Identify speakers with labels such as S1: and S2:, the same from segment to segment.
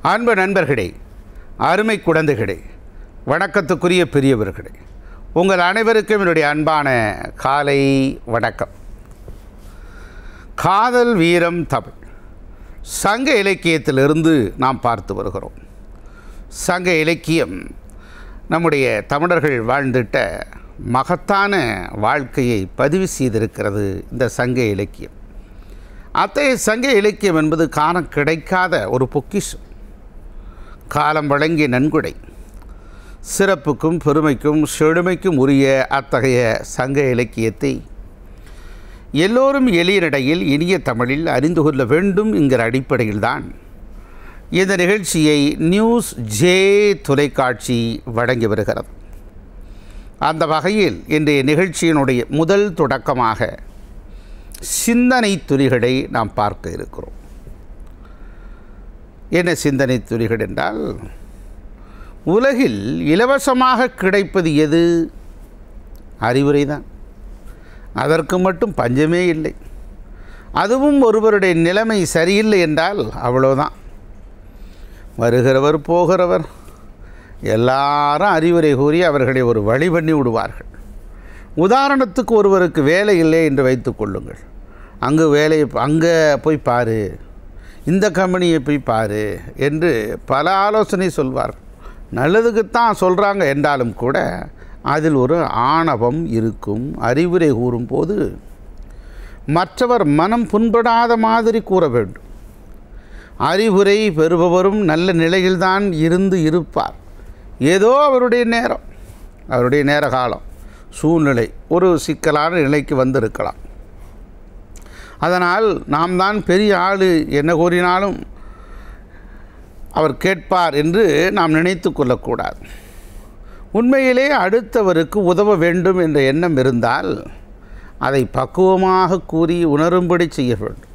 S1: அன்பு நண்பர்களே அருமை குழந்தைகளே வணக்கத்துக்குரிய பெரியவர்களே உங்கள் அனைவருக்கும் என்னுடைய அன்பான காலை வணக்கம் காதல் வீரம் தமிழ் சங்க இலக்கியத்திலிருந்து நாம் பார்த்து வருகிறோம் சங்க இலக்கியம் நம்முடைய தமிழர்கள் வாழ்ந்திட்ட மகத்தான வாழ்க்கையை பதிவு செய்திருக்கிறது இந்த சங்க இலக்கியம் அத்தகைய சங்க இலக்கியம் என்பது காண கிடைக்காத ஒரு பொக்கிஷம் காலம் வழங்கிய நன்கொடை சிறப்புக்கும் பெருமைக்கும் செழுமைக்கும் உரிய அத்தகைய சங்க இலக்கியத்தை எல்லோரும் எளிய நடையில் இனிய தமிழில் அறிந்து கொள்ள வேண்டும் என்கிற அடிப்படையில்தான் இந்த நிகழ்ச்சியை நியூஸ் ஜே தொலைக்காட்சி வழங்கி வருகிறது அந்த வகையில் இன்றைய நிகழ்ச்சியினுடைய முதல் தொடக்கமாக சிந்தனை துளிகளை நாம் பார்க்க இருக்கிறோம் என்ன சிந்தனை துளிகள் என்றால் உலகில் இலவசமாக கிடைப்பது எது அறிவுரை தான் அதற்கு மட்டும் பஞ்சமே இல்லை அதுவும் ஒருவருடைய நிலைமை சரியில்லை என்றால் அவ்வளோதான் வருகிறவர் போகிறவர் எல்லாரும் அறிவுரை கூறி அவர்களை ஒரு வழி பண்ணி விடுவார்கள் உதாரணத்துக்கு ஒருவருக்கு வேலை இல்லை என்று வைத்துக் கொள்ளுங்கள் அங்கு வேலையை அங்கே போய் பாரு இந்த கம்பெனியை போய் பாரு என்று பல ஆலோசனை சொல்வார்கள் நல்லதுக்குத்தான் சொல்கிறாங்க என்றாலும் கூட அதில் ஒரு ஆணவம் இருக்கும் அறிவுரை கூறும்போது மற்றவர் மனம் புண்படாத மாதிரி கூற வேண்டும் அறிவுரை பெறுபவரும் நல்ல நிலையில்தான் இருந்து இருப்பார் ஏதோ அவருடைய நேரம் அவருடைய நேர காலம் சூழ்நிலை ஒரு சிக்கலான நிலைக்கு வந்திருக்கலாம் அதனால் நாம் தான் பெரிய ஆள் என்ன கூறினாலும் அவர் கேட்பார் என்று நாம் நினைத்து கொள்ளக்கூடாது உண்மையிலே அடுத்தவருக்கு உதவ வேண்டும் என்ற எண்ணம் இருந்தால் அதை பக்குவமாக கூறி உணரும்படி செய்ய வேண்டும்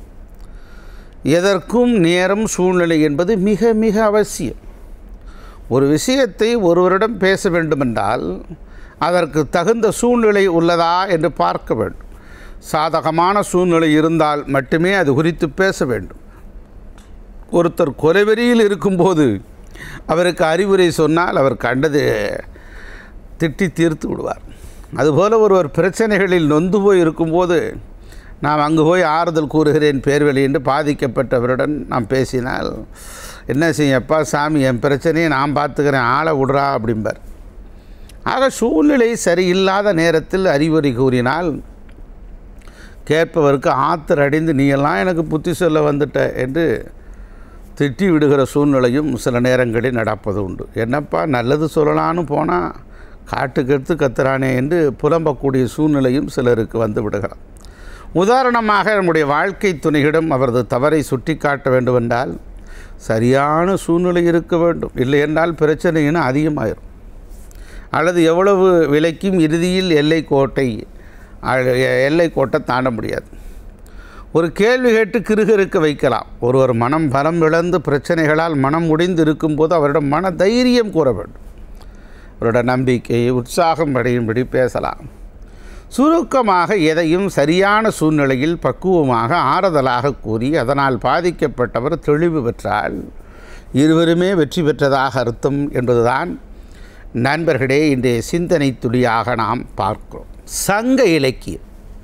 S1: எதற்கும் நேரம் சூழ்நிலை என்பது மிக மிக அவசியம் ஒரு விஷயத்தை ஒருவரிடம் பேச வேண்டுமென்றால் அதற்கு தகுந்த சூழ்நிலை உள்ளதா என்று பார்க்க வேண்டும் சாதகமான சூழ்நிலை இருந்தால் மட்டுமே அது குறித்து பேச வேண்டும் ஒருத்தர் கொலைவெறியில் இருக்கும்போது அவருக்கு அறிவுரை சொன்னால் அவர் கண்டது திட்டி தீர்த்து விடுவார் அதுபோல் ஒருவர் பிரச்சனைகளில் நொந்து போய் இருக்கும்போது நாம் அங்கு போய் ஆறுதல் கூறுகிறேன் பேர்வழி என்று பாதிக்கப்பட்டவருடன் நாம் பேசினால் என்ன செய்யப்பா சாமி என் பிரச்சனையை நான் பார்த்துக்கிறேன் ஆளை விடுறா அப்படிம்பார் ஆக சூழ்நிலை சரியில்லாத நேரத்தில் அறிவுரை கூறினால் கேட்பவருக்கு ஆத்திர அடைந்து நீ எல்லாம் எனக்கு புத்தி சொல்ல வந்துட்ட என்று திட்டி விடுகிற சூழ்நிலையும் சில நேரங்களில் நடப்பது உண்டு என்னப்பா நல்லது சொல்லலான்னு போனால் காட்டுக்கு எடுத்து கத்துறானே என்று புலம்பக்கூடிய சூழ்நிலையும் சிலருக்கு வந்து விடுகிறார் உதாரணமாக நம்முடைய வாழ்க்கை துணையிடம் அவரது தவறை சுட்டி காட்ட வேண்டுமென்றால் சரியான சூழ்நிலை இருக்க வேண்டும் இல்லை என்றால் பிரச்சனை இன்னும் அதிகமாயிரும் அல்லது எவ்வளவு விலைக்கும் இறுதியில் எல்லை கோட்டை எல்லை கோட்டை தாண்ட முடியாது ஒரு கேள்வி கேட்டு கிருகிருக்க வைக்கலாம் ஒருவர் மனம் பலம் இழந்து பிரச்சனைகளால் மனம் முடிந்து இருக்கும்போது அவரிடம் மன தைரியம் கூற வேண்டும் அவரோட நம்பிக்கை உற்சாகம் அடையும்படி பேசலாம் சுருக்கமாக எதையும் சரியான சூழ்நிலையில் பக்குவமாக ஆறுதலாக கூறி அதனால் பாதிக்கப்பட்டவர் தெளிவு பெற்றால் இருவருமே வெற்றி பெற்றதாக அர்த்தம் என்பதுதான் நண்பர்களே இன்றைய சிந்தனை துளியாக நாம் பார்க்கிறோம் சங்க இலக்கியம்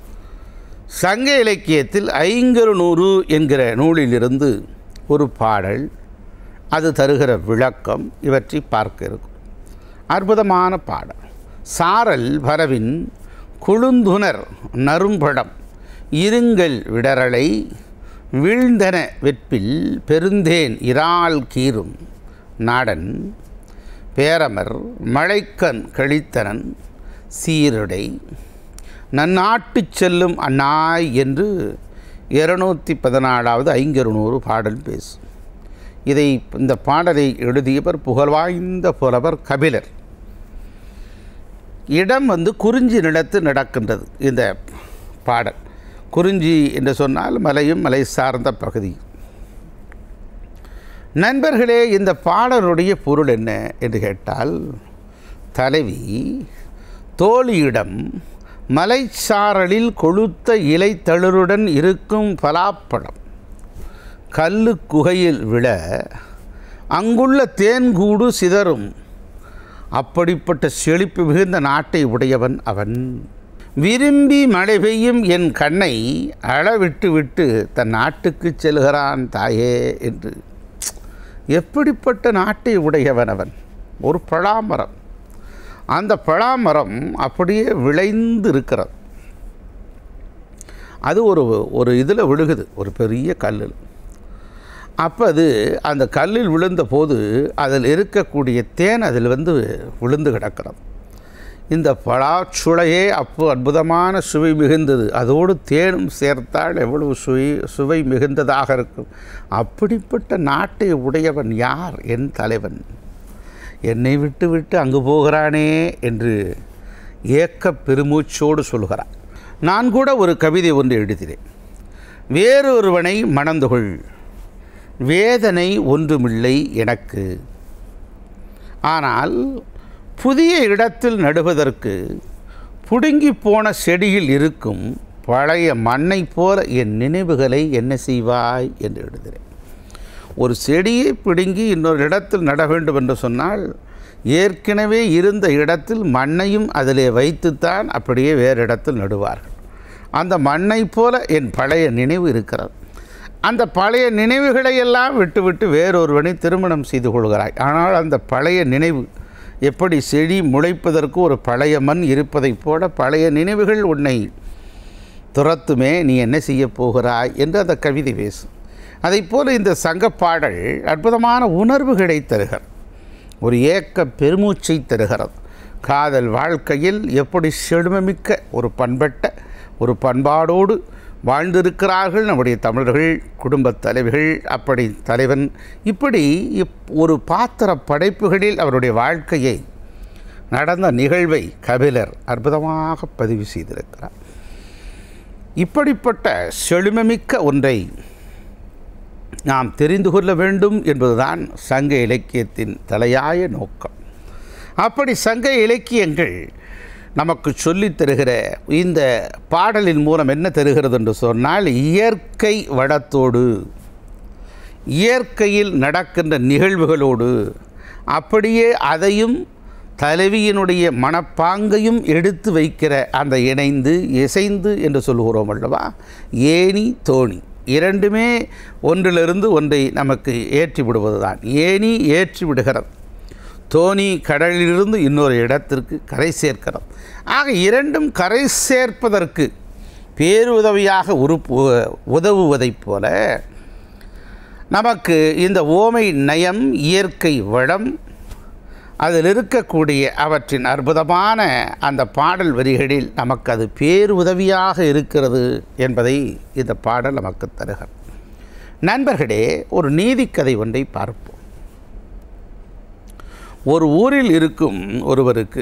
S1: சங்க இலக்கியத்தில் ஐங்கரு நூறு என்கிற நூலிலிருந்து ஒரு பாடல் அது தருகிற விளக்கம் இவற்றை பார்க்க இருக்கும் அற்புதமான பாடல் சாரல் வரவின் குழுந்துணர் நறும்படம் இருங்கள் விடரலை வீழ்ந்தன வெற்பில் பெருந்தேன் இறால் கீரும் நாடன் பேரமர் மழைக்கண் கழித்தனன் சீருடை நன்னாட்டு செல்லும் அண்ணாய் என்று இருநூற்றி பதினாலாவது ஐங்கருநூறு பாடல் பேசும் இதை இந்த பாடலை எழுதியவர் புகழ்வாய்ந்த புலவர் கபிலர் இடம் வந்து குறிஞ்சி நிலத்து நடக்கின்றது இந்த பாடல் குறிஞ்சி என்று சொன்னால் மலையும் மலை சார்ந்த பகுதி நண்பர்களே இந்த பாடலுடைய பொருள் என்ன என்று கேட்டால் தலைவி தோழியிடம் மலைச்சாரலில் கொழுத்த இலைத்தளிருடன் இருக்கும் பலாப்பழம் கல்லு குகையில் விழ அங்குள்ள தேன்கூடு சிதறும் அப்படிப்பட்ட செழிப்பு மிகுந்த நாட்டை உடையவன் அவன் விரும்பி மழை பெய்யும் என் கண்ணை அளவிட்டு விட்டு தன் நாட்டுக்கு செல்கிறான் தாயே என்று எப்படிப்பட்ட நாட்டை உடையவன் அவன் ஒரு பழாமரம் அந்த பழாமரம் அப்படியே விளைந்து இருக்கிறது அது ஒரு ஒரு இதில் விழுகுது ஒரு பெரிய கல்லில் அப்போ அது அந்த கல்லில் விழுந்த போது அதில் இருக்கக்கூடிய தேன் அதில் வந்து விழுந்து கிடக்கிறது இந்த பலாச்சுளையே அப்போ அற்புதமான சுவை மிகுந்தது அதோடு தேனும் சேர்த்தால் எவ்வளவு சுவை சுவை மிகுந்ததாக இருக்கும் அப்படிப்பட்ட நாட்டை உடையவன் யார் என் தலைவன் என்னை விட்டு விட்டு அங்கு போகிறானே என்று ஏக்க பெருமூச்சோடு சொல்கிறான் நான் கூட ஒரு கவிதை ஒன்று எழுதினேன் வேறொருவனை மணந்துகொள் வேதனை ஒன்றுமில்லை எனக்கு ஆனால் புதிய இடத்தில் நடுவதற்கு புடுங்கி போன செடியில் இருக்கும் பழைய மண்ணை போல என் நினைவுகளை என்ன செய்வாய் என்று எழுதுகிறேன் ஒரு செடியை பிடுங்கி இன்னொரு இடத்தில் நட வேண்டும் என்று சொன்னால் ஏற்கனவே இருந்த இடத்தில் மண்ணையும் அதிலே வைத்துத்தான் அப்படியே வேறு இடத்தில் நடுவார்கள் அந்த மண்ணை போல என் பழைய நினைவு இருக்கிறது அந்த பழைய நினைவுகளை எல்லாம் விட்டுவிட்டு வேறொருவனை திருமணம் செய்து கொள்கிறாய் ஆனால் அந்த பழைய நினைவு எப்படி செடி முளைப்பதற்கு ஒரு பழைய மண் இருப்பதைப் போல பழைய நினைவுகள் உன்னை துரத்துமே நீ என்ன செய்ய போகிறாய் என்று அந்த கவிதை பேசும் அதைப் போல இந்த சங்கப்பாடல் அற்புதமான உணர்வுகளை தருகிறது ஒரு ஏக்க பெருமூச்சை தருகிறது காதல் வாழ்க்கையில் எப்படி செழுமமிக்க ஒரு பண்பட்ட ஒரு பண்பாடோடு வாழ்ந்திருக்கிறார்கள் நம்முடைய தமிழர்கள் குடும்பத் தலைவிகள் அப்படி தலைவன் இப்படி இப்- ஒரு பாத்திர படைப்புகளில் அவருடைய வாழ்க்கையை நடந்த நிகழ்வை கபிலர் அற்புதமாக பதிவு செய்திருக்கிறார் இப்படிப்பட்ட செழுமமிக்க ஒன்றை நாம் தெரிந்து கொள்ள வேண்டும் என்பதுதான் சங்க இலக்கியத்தின் தலையாய நோக்கம் அப்படி சங்க இலக்கியங்கள் நமக்கு சொல்லித் தருகிற இந்த பாடலின் மூலம் என்ன தருகிறது என்று சொன்னால் இயற்கை வளத்தோடு இயற்கையில் நடக்கின்ற நிகழ்வுகளோடு அப்படியே அதையும் தலைவியினுடைய மனப்பாங்கையும் எடுத்து வைக்கிற அந்த இணைந்து இசைந்து என்று சொல்லுகிறோம் அல்லவா ஏணி தோணி இரண்டுமே ஒன்றிலிருந்து ஒன்றை நமக்கு ஏற்றி விடுவது தான் ஏணி ஏற்றி விடுகிறது தோணி கடலிலிருந்து இன்னொரு இடத்திற்கு கரை சேர்க்கிறது ஆக இரண்டும் கரை சேர்ப்பதற்கு பேருதவியாக உறுப்பு உதவுவதைப் போல நமக்கு இந்த ஓமை நயம் இயற்கை வளம் அதில் இருக்கக்கூடிய அவற்றின் அற்புதமான அந்த பாடல் வரிகளில் நமக்கு அது பேருதவியாக இருக்கிறது என்பதை இந்த பாடல் நமக்கு தருகிறது நண்பர்களே ஒரு நீதிக்கதை ஒன்றை பார்ப்போம் ஒரு ஊரில் இருக்கும் ஒருவருக்கு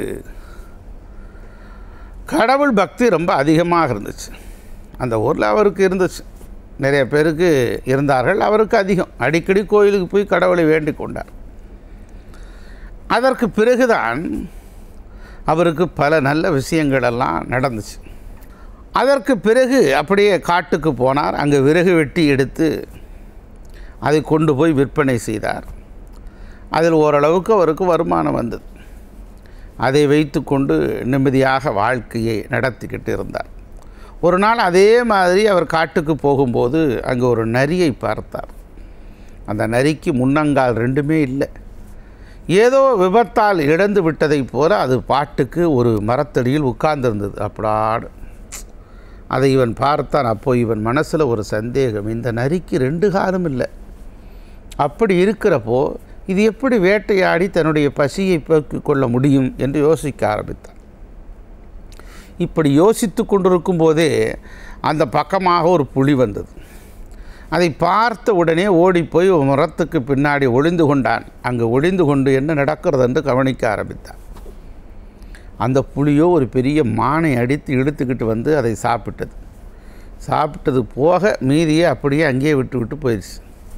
S1: கடவுள் பக்தி ரொம்ப அதிகமாக இருந்துச்சு அந்த ஊரில் அவருக்கு இருந்துச்சு நிறைய பேருக்கு இருந்தார்கள் அவருக்கு அதிகம் அடிக்கடி கோயிலுக்கு போய் கடவுளை வேண்டிக் கொண்டார் அதற்கு பிறகுதான் அவருக்கு பல நல்ல விஷயங்களெல்லாம் நடந்துச்சு அதற்கு பிறகு அப்படியே காட்டுக்கு போனார் அங்கே விறகு வெட்டி எடுத்து அதை கொண்டு போய் விற்பனை செய்தார் அதில் ஓரளவுக்கு அவருக்கு வருமானம் வந்தது அதை வைத்துக்கொண்டு நிம்மதியாக வாழ்க்கையை நடத்திக்கிட்டு இருந்தார் ஒரு நாள் அதே மாதிரி அவர் காட்டுக்கு போகும்போது அங்கே ஒரு நரியை பார்த்தார் அந்த நரிக்கு முன்னங்கால் ரெண்டுமே இல்லை ஏதோ விபத்தால் இழந்து விட்டதைப் போல அது பாட்டுக்கு ஒரு மரத்தடியில் உட்கார்ந்திருந்தது அப்படாடு அதை இவன் பார்த்தான் அப்போ இவன் மனசில் ஒரு சந்தேகம் இந்த நரிக்கு ரெண்டு காலும் இல்லை அப்படி இருக்கிறப்போ இது எப்படி வேட்டையாடி தன்னுடைய பசியை போக்கிக் கொள்ள முடியும் என்று யோசிக்க ஆரம்பித்தான் இப்படி யோசித்து கொண்டிருக்கும் போதே அந்த பக்கமாக ஒரு புலி வந்தது அதை பார்த்த உடனே ஓடிப்போய் ஒரு மரத்துக்கு பின்னாடி ஒளிந்து கொண்டான் அங்கே ஒளிந்து கொண்டு என்ன நடக்கிறது என்று கவனிக்க ஆரம்பித்தான் அந்த புலியோ ஒரு பெரிய மானை அடித்து இழுத்துக்கிட்டு வந்து அதை சாப்பிட்டது சாப்பிட்டது போக மீதியை அப்படியே அங்கேயே விட்டு விட்டு போயிடுச்சு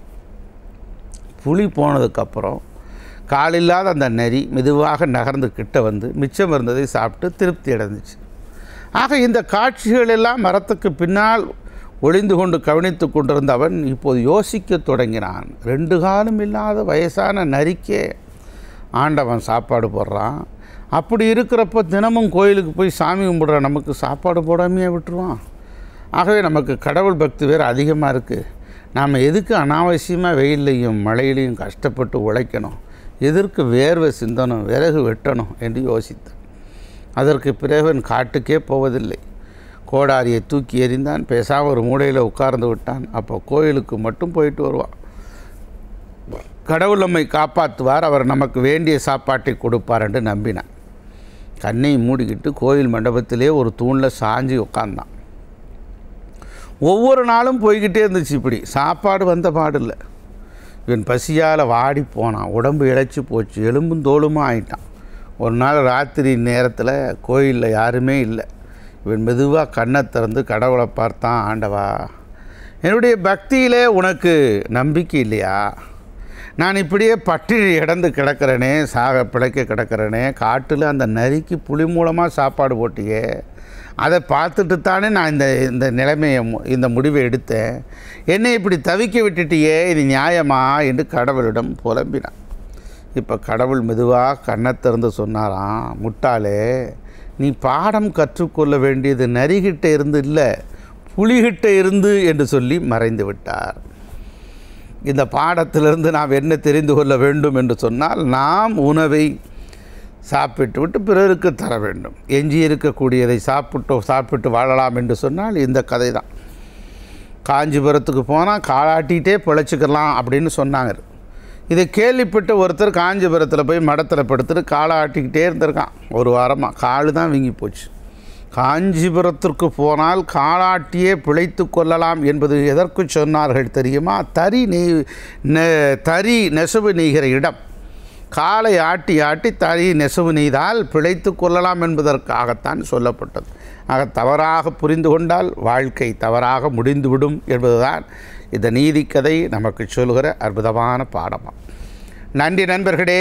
S1: புலி போனதுக்கப்புறம் காலில்லாத அந்த நரி மெதுவாக நகர்ந்து கிட்ட வந்து மிச்சம் இருந்ததை சாப்பிட்டு திருப்தி அடைஞ்சிச்சு ஆக இந்த காட்சிகள் எல்லாம் மரத்துக்கு பின்னால் ஒளிந்து கொண்டு கவனித்து கொண்டிருந்தவன் இப்போது யோசிக்கத் தொடங்கினான் ரெண்டு காலம் இல்லாத வயசான நரிக்கே ஆண்டவன் சாப்பாடு போடுறான் அப்படி இருக்கிறப்ப தினமும் கோயிலுக்கு போய் சாமி கும்பிடுற நமக்கு சாப்பாடு போடாமையே விட்டுருவான் ஆகவே நமக்கு கடவுள் பக்தி வேறு அதிகமாக இருக்குது நாம் எதுக்கு அனாவசியமாக வெயில்லையும் மழையிலையும் கஷ்டப்பட்டு உழைக்கணும் எதற்கு வேர்வை சிந்தணும் விறகு வெட்டணும் என்று யோசித்தான் அதற்கு பிறகு காட்டுக்கே போவதில்லை கோடாரியை தூக்கி எறிந்தான் பேசாமல் ஒரு மூடையில் உட்கார்ந்து விட்டான் அப்போ கோயிலுக்கு மட்டும் போயிட்டு வருவான் கடவுள் நம்மை காப்பாற்றுவார் அவர் நமக்கு வேண்டிய சாப்பாட்டை கொடுப்பார் என்று நம்பினான் கண்ணை மூடிக்கிட்டு கோயில் மண்டபத்திலே ஒரு தூணில் சாஞ்சி உட்கார்ந்தான் ஒவ்வொரு நாளும் போய்கிட்டே இருந்துச்சு இப்படி சாப்பாடு வந்த பாடில்லை இவன் பசியால் வாடி போனான் உடம்பு இழைச்சி போச்சு எலும்பும் தோலுமா ஆயிட்டான் ஒரு நாள் ராத்திரி நேரத்தில் கோயிலில் யாருமே இல்லை இவன் மெதுவாக கண்ணை திறந்து கடவுளை பார்த்தான் ஆண்டவா என்னுடைய பக்தியிலே உனக்கு நம்பிக்கை இல்லையா நான் இப்படியே பட்டினி இடந்து கிடக்கிறேனே சாக பிழைக்க கிடக்கிறேனே காட்டில் அந்த நரிக்கு புலி மூலமாக சாப்பாடு போட்டியே அதை பார்த்துட்டு தானே நான் இந்த இந்த நிலைமையை மு- இந்த முடிவை எடுத்தேன் என்னை இப்படி தவிக்க விட்டுட்டியே இது நியாயமா என்று கடவுளிடம் புலம்பினான் இப்போ கடவுள் மெதுவாக கண்ணை திறந்து சொன்னாராம் முட்டாளே நீ பாடம் கற்றுக்கொள்ள வேண்டியது நரிகிட்ட இருந்து இல்லை புலிகிட்ட இருந்து என்று சொல்லி மறைந்து விட்டார் இந்த பாடத்திலிருந்து நாம் என்ன தெரிந்து கொள்ள வேண்டும் என்று சொன்னால் நாம் உணவை சாப்பிட்டு விட்டு பிறருக்கு தர வேண்டும் எஞ்சி இருக்கக்கூடியதை சாப்பிட்டு சாப்பிட்டு வாழலாம் என்று சொன்னால் இந்த கதை தான் காஞ்சிபுரத்துக்கு போனால் காலாட்டிகிட்டே பிழைச்சிக்கலாம் அப்படின்னு சொன்னாங்க இதை கேள்விப்பட்ட ஒருத்தர் காஞ்சிபுரத்தில் போய் மடத்தில் படுத்துட்டு காலை ஆட்டிக்கிட்டே இருந்திருக்கான் ஒரு வாரமாக கால் தான் வீங்கி போச்சு காஞ்சிபுரத்திற்கு போனால் காலாட்டியே பிழைத்து கொள்ளலாம் என்பது எதற்கு சொன்னார்கள் தெரியுமா தறி நெய் நெ- தறி நெசவு நெய்கிற இடம் காலை ஆட்டி ஆட்டி தறி நெசவு நெய்தால் பிழைத்து கொள்ளலாம் என்பதற்காகத்தான் சொல்லப்பட்டது ஆக தவறாக புரிந்து கொண்டால் வாழ்க்கை தவறாக முடிந்துவிடும் என்பதுதான் இந்த நீதிக்கதை நமக்கு சொல்கிற அற்புதமான பாடமாம் நன்றி நண்பர்களே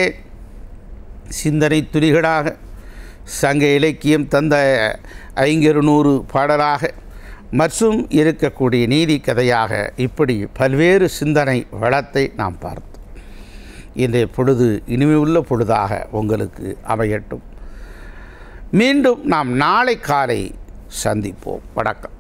S1: சிந்தனை துளிகளாக சங்க இலக்கியம் தந்த ஐங்கிருநூறு பாடலாக மற்றும் இருக்கக்கூடிய நீதி கதையாக இப்படி பல்வேறு சிந்தனை வளத்தை நாம் பார்த்தோம் இன்றைய பொழுது இனிமையுள்ள பொழுதாக உங்களுக்கு அமையட்டும் மீண்டும் நாம் நாளை காலை சந்திப்போம் வணக்கம்